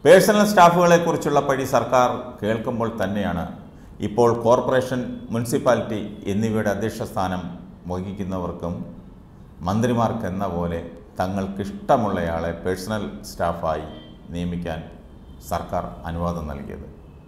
personal സ്റ്റാഫുകളെക്കുറിച്ചുള്ള പഴി സർക്കാർ കേൾക്കുമ്പോൾ തന്നെയാണ് ഇപ്പോൾ കോർപ്പറേഷൻ മുനിസിപ്പാലിറ്റി എന്നിവയുടെ അധ്യക്ഷ സ്ഥാനം വഹിക്കുന്നവർക്കും മന്ത്രിമാർക്കെന്ന പോലെ തങ്ങൾക്കിഷ്ടമുള്ളയാളെ പേഴ്സണൽ സ്റ്റാഫായി നിയമിക്കാൻ സർക്കാർ അനുവാദം നൽകിയത്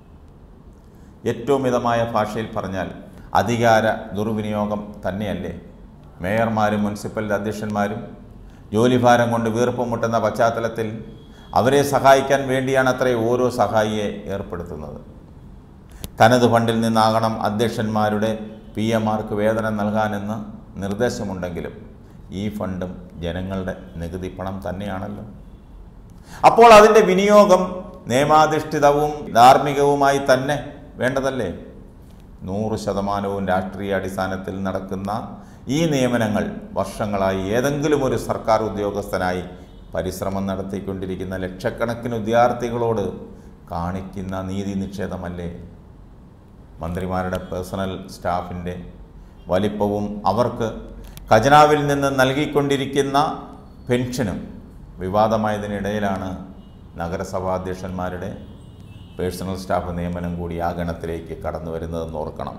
ഏറ്റവും മിതമായ ഭാഷയിൽ പറഞ്ഞാൽ അധികാര ദുർവിനിയോഗം തന്നെയല്ലേ മേയർമാരും മുനിസിപ്പൽ അധ്യക്ഷന്മാരും ജോലിഭാരം കൊണ്ട് വീർപ്പ് മുട്ടുന്ന പശ്ചാത്തലത്തിൽ അവരെ സഹായിക്കാൻ വേണ്ടിയാണ് അത്രേ ഓരോ സഹായിയെ ഏർപ്പെടുത്തുന്നത് തനത് ഫണ്ടിൽ നിന്നാകണം അധ്യക്ഷന്മാരുടെ പി എമാർക്ക് വേതനം നൽകാനെന്ന് നിർദ്ദേശമുണ്ടെങ്കിലും ഈ ഫണ്ടും ജനങ്ങളുടെ നികുതി പണം തന്നെയാണല്ലോ അപ്പോൾ അതിൻ്റെ വിനിയോഗം നിയമാധിഷ്ഠിതവും ധാർമ്മികവുമായി തന്നെ വേണ്ടതല്ലേ നൂറ് ശതമാനവും രാഷ്ട്രീയ അടിസ്ഥാനത്തിൽ നടക്കുന്ന ഈ നിയമനങ്ങൾ വർഷങ്ങളായി ഏതെങ്കിലും ഒരു സർക്കാർ ഉദ്യോഗസ്ഥനായി പരിശ്രമം നടത്തിക്കൊണ്ടിരിക്കുന്ന ലക്ഷക്കണക്കിന് വിദ്യാർത്ഥികളോട് കാണിക്കുന്ന നീതി നിഷേധമല്ലേ മന്ത്രിമാരുടെ പേഴ്സണൽ സ്റ്റാഫിൻ്റെ വലിപ്പവും അവർക്ക് ഖജനാവിൽ നിന്ന് നൽകിക്കൊണ്ടിരിക്കുന്ന പെൻഷനും വിവാദമായതിനിടയിലാണ് നഗരസഭാധ്യക്ഷന്മാരുടെ പേഴ്സണൽ സ്റ്റാഫ് നിയമനം കൂടി ആ ഗണത്തിലേക്ക് കടന്നു വരുന്നതെന്ന് ഓർക്കണം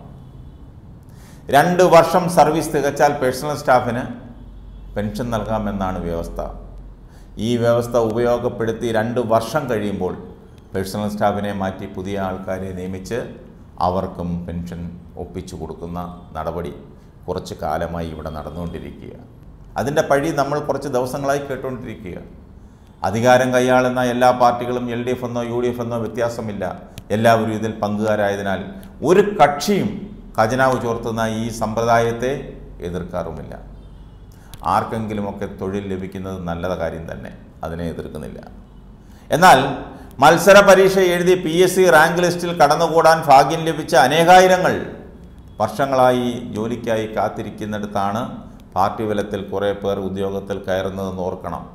രണ്ട് വർഷം സർവീസ് തികച്ചാൽ പേഴ്സണൽ സ്റ്റാഫിന് പെൻഷൻ നൽകാമെന്നാണ് വ്യവസ്ഥ ഈ വ്യവസ്ഥ ഉപയോഗപ്പെടുത്തി രണ്ട് വർഷം കഴിയുമ്പോൾ പേഴ്സണൽ സ്റ്റാഫിനെ മാറ്റി പുതിയ ആൾക്കാരെ നിയമിച്ച് അവർക്കും പെൻഷൻ ഒപ്പിച്ചു കൊടുക്കുന്ന നടപടി കുറച്ച് കാലമായി ഇവിടെ നടന്നുകൊണ്ടിരിക്കുക അതിൻ്റെ പഴി നമ്മൾ കുറച്ച് ദിവസങ്ങളായി കേട്ടുകൊണ്ടിരിക്കുക അധികാരം കൈയാളുന്ന എല്ലാ പാർട്ടികളും എൽ ഡി എഫ് എന്നോ യു ഡി എഫ് എന്നോ വ്യത്യാസമില്ല എല്ലാവരും ഇതിൽ പങ്കുകാരായതിനാൽ ഒരു കക്ഷിയും ഖജനാവ് ചോർത്തുന്ന ഈ സമ്പ്രദായത്തെ എതിർക്കാറുമില്ല ആർക്കെങ്കിലുമൊക്കെ തൊഴിൽ ലഭിക്കുന്നത് നല്ല കാര്യം തന്നെ അതിനെ എതിർക്കുന്നില്ല എന്നാൽ മത്സര പരീക്ഷ എഴുതി പി എസ് സി റാങ്ക് ലിസ്റ്റിൽ കടന്നുകൂടാൻ ഭാഗ്യം ലഭിച്ച അനേകായിരങ്ങൾ വർഷങ്ങളായി ജോലിക്കായി കാത്തിരിക്കുന്നിടത്താണ് പാർട്ടി ബലത്തിൽ കുറേ പേർ ഉദ്യോഗത്തിൽ കയറുന്നതെന്ന് ഓർക്കണം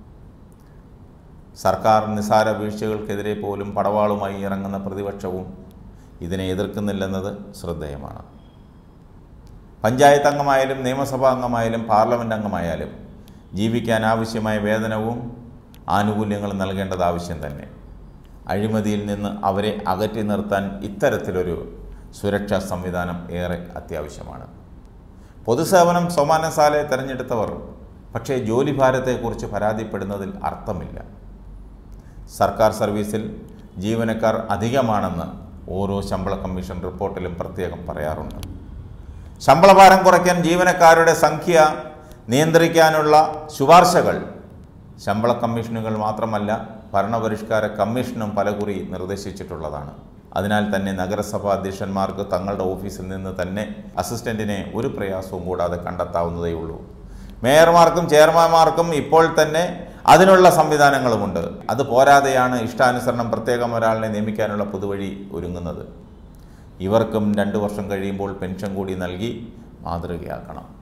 സർക്കാർ നിസാര വീഴ്ചകൾക്കെതിരെ പോലും പടവാളുമായി ഇറങ്ങുന്ന പ്രതിപക്ഷവും ഇതിനെ എതിർക്കുന്നില്ലെന്നത് ശ്രദ്ധേയമാണ് പഞ്ചായത്ത് അംഗമായാലും നിയമസഭാ അംഗമായാലും പാർലമെൻറ്റ് അംഗമായാലും ജീവിക്കാൻ ആവശ്യമായ വേതനവും ആനുകൂല്യങ്ങളും നൽകേണ്ടത് ആവശ്യം തന്നെ അഴിമതിയിൽ നിന്ന് അവരെ അകറ്റി നിർത്താൻ ഇത്തരത്തിലൊരു സുരക്ഷാ സംവിധാനം ഏറെ അത്യാവശ്യമാണ് പൊതുസേവനം സോമാനസാലെ തിരഞ്ഞെടുത്തവർ പക്ഷേ ജോലിഭാരത്തെക്കുറിച്ച് പരാതിപ്പെടുന്നതിൽ അർത്ഥമില്ല സർക്കാർ സർവീസിൽ ജീവനക്കാർ അധികമാണെന്ന് ഓരോ ശമ്പള കമ്മീഷൻ റിപ്പോർട്ടിലും പ്രത്യേകം പറയാറുണ്ട് ശമ്പളഭാരം കുറയ്ക്കാൻ ജീവനക്കാരുടെ സംഖ്യ നിയന്ത്രിക്കാനുള്ള ശുപാർശകൾ ശമ്പള കമ്മീഷനുകൾ മാത്രമല്ല ഭരണപരിഷ്കാര കമ്മീഷനും പലകുറി നിർദ്ദേശിച്ചിട്ടുള്ളതാണ് അതിനാൽ തന്നെ നഗരസഭാ അധ്യക്ഷന്മാർക്ക് തങ്ങളുടെ ഓഫീസിൽ നിന്ന് തന്നെ അസിസ്റ്റൻറ്റിനെ ഒരു പ്രയാസവും കൂടാതെ കണ്ടെത്താവുന്നതേയുള്ളൂ മേയർമാർക്കും ചെയർമാൻമാർക്കും ഇപ്പോൾ തന്നെ അതിനുള്ള സംവിധാനങ്ങളുമുണ്ട് അത് പോരാതെയാണ് ഇഷ്ടാനുസരണം പ്രത്യേകം ഒരാളിനെ നിയമിക്കാനുള്ള പുതുവഴി ഒരുങ്ങുന്നത് ഇവർക്കും രണ്ട് വർഷം കഴിയുമ്പോൾ പെൻഷൻ കൂടി നൽകി മാതൃകയാക്കണം